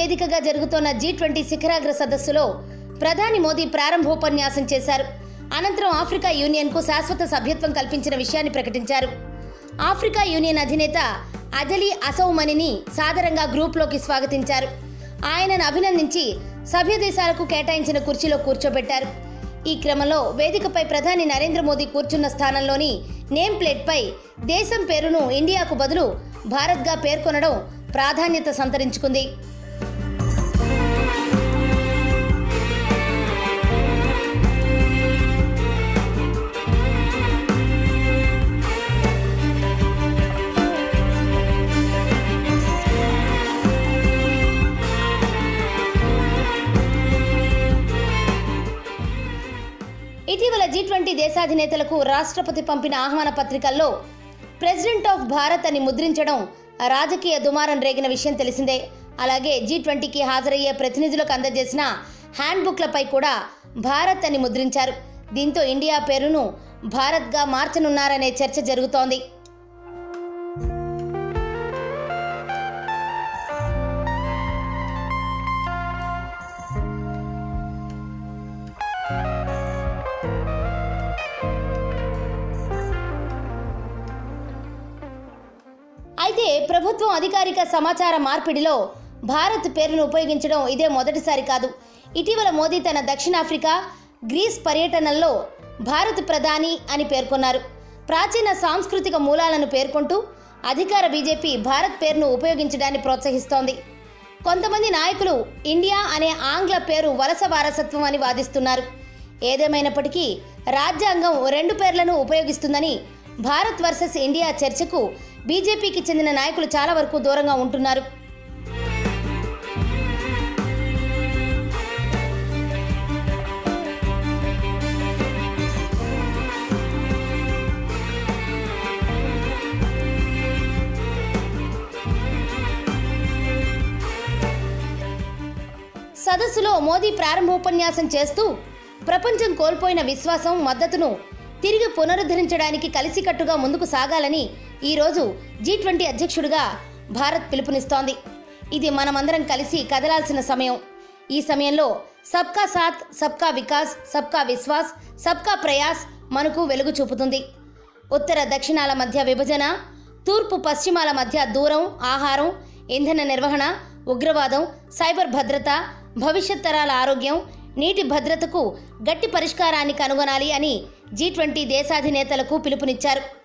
వేదికగా జరుగుతోన్న G twenty శిఖరాగ్ర సదస్సులో ప్రధాని మోదీ ప్రారంభోపన్యాసం చేశారు అనంతరం ఆఫ్రికా యూనియన్కు శాశ్వత సభ్యత్వం కల్పించిన విషయాన్ని ప్రకటించారు ఆఫ్రికా యూనియన్ అధినేత అజలీ అసౌమనిని సాదరంగా గ్రూప్లోకి స్వాగతించారు ఆయనను అభినందించి సభ్య దేశాలకు కేటాయించిన కుర్చీలో కూర్చోబెట్టారు ఈ క్రమంలో వేదికపై ప్రధాని నరేంద్ర మోదీ కూర్చున్న స్థానంలోని నేమ్ ప్లేట్పై దేశం పేరును ఇండియాకు బదులు భారత్గా పేర్కొనడం ప్రాధాన్యత సంతరించుకుంది ఇటీవల జీ ట్వంటీ దేశాధినేతలకు రాష్ట్రపతి పంపిన ఆహ్వాన పత్రికల్లో ప్రెసిడెంట్ ఆఫ్ భారత్ అని ముద్రించడం రాజకీయ దుమారం రేగిన విషయం తెలిసిందే అలాగే జీ ట్వంటీకి హాజరయ్యే ప్రతినిధులకు అందజేసిన హ్యాండ్బుక్లపై కూడా భారత్ అని ముద్రించారు దీంతో ఇండియా పేరును భారత్గా మార్చనున్నారనే చర్చ జరుగుతోంది అయితే ప్రభుత్వం అధికారిక సమాచార మార్పిడిలో భారత్ పేరును ఉపయోగించడం ఇదే మొదటిసారి కాదు ఇటీవల మోదీ తన దక్షిణాఫ్రికా గ్రీస్ పర్యటనల్లో భారత్ ప్రధాని అని పేర్కొన్నారు ప్రాచీన సాంస్కృతిక మూలాలను పేర్కొంటూ అధికార బీజేపీ భారత్ పేరును ఉపయోగించడాన్ని ప్రోత్సహిస్తోంది కొంతమంది నాయకులు ఇండియా అనే ఆంగ్ల పేరు వలస వారసత్వం అని వాదిస్తున్నారు ఏదేమైనప్పటికీ రాజ్యాంగం రెండు పేర్లను ఉపయోగిస్తుందని భారత్ వర్సెస్ ఇండియా చర్చకు బీజేపీకి చెందిన నాయకులు చాలా వరకు దూరంగా ఉంటున్నారు సదస్సులో మోదీ ప్రారంభోపన్యాసం చేస్తూ ప్రపంచం కోల్పోయిన విశ్వాసం మద్దతును తిరిగి పునరుద్ధరించడానికి కలిసికట్టుగా ముందుకు సాగాలని ఈరోజు జీ ట్వంటీ అధ్యక్షుడిగా భారత్ పిలుపునిస్తోంది ఇది మనమందరం కలిసి కదలాల్సిన సమయం ఈ సమయంలో సబ్కా సాత్ సబ్కా వికాస్ సబ్కా విశ్వాస్ సబ్కా ప్రయాస్ మనకు వెలుగు చూపుతుంది ఉత్తర దక్షిణాల మధ్య విభజన తూర్పు పశ్చిమాల మధ్య దూరం ఆహారం ఇంధన నిర్వహణ ఉగ్రవాదం సైబర్ భద్రత భవిష్యత్ తరాల ఆరోగ్యం నీటి భద్రతకు గట్టి పరిష్కారాన్ని కనుగొనాలి అని జీ ట్వంటీ దేశాధినేతలకు పిలుపునిచ్చారు